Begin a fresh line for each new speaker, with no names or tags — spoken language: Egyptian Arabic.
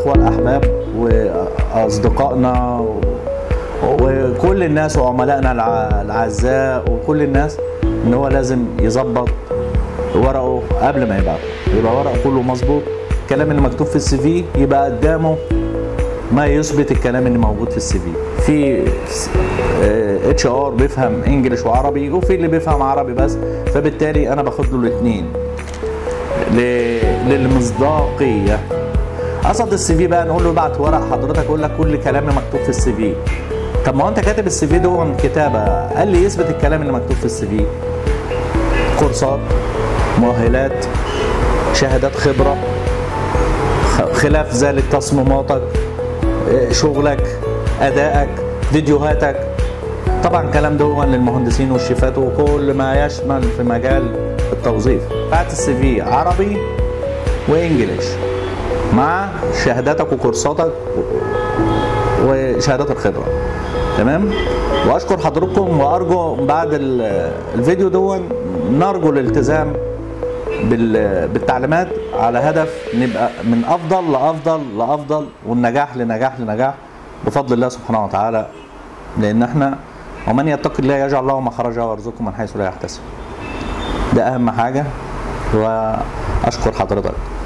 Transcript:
والاحباب واصدقائنا و- وكل الناس وعملائنا الع- الاعزاء وكل الناس ان هو لازم يظبط ورقه قبل ما يبعته يبقى ورقه كله مظبوط الكلام اللي مكتوب في السي في يبقى قدامه ما يثبت الكلام اللي موجود في السي في في اتش ار بيفهم انجلش وعربي وفي اللي بيفهم عربي بس فبالتالي انا باخد له الاثنين للمصداقيه قصد السي في بقى نقول له ابعت ورق حضرتك اقول لك كل كلام مكتوب في السي في طب ما هو انت كاتب السي في ده كتابه قال لي يثبت الكلام اللي مكتوب في السي في كورسات مؤهلات شهادات خبره خ- خلاف ذلك تصميماتك إيه، شغلك ادائك فيديوهاتك طبعا الكلام ده هو للمهندسين والشيفات وكل ما يشمل في مجال التوظيف بعت السي في عربي وانجليش مع شهاداتك وكورساتك وشهادات الخبره تمام واشكر حضراتكم وارجو بعد ال- الفيديو دون نرجو الالتزام بال- بالتعليمات على هدف نبقى من افضل لافضل لافضل والنجاح لنجاح لنجاح بفضل الله سبحانه وتعالى لان احنا ومن يتق الله يجعل له مخرجا ويرزقه من حيث لا يحتسب ده اهم حاجه واشكر حضرتك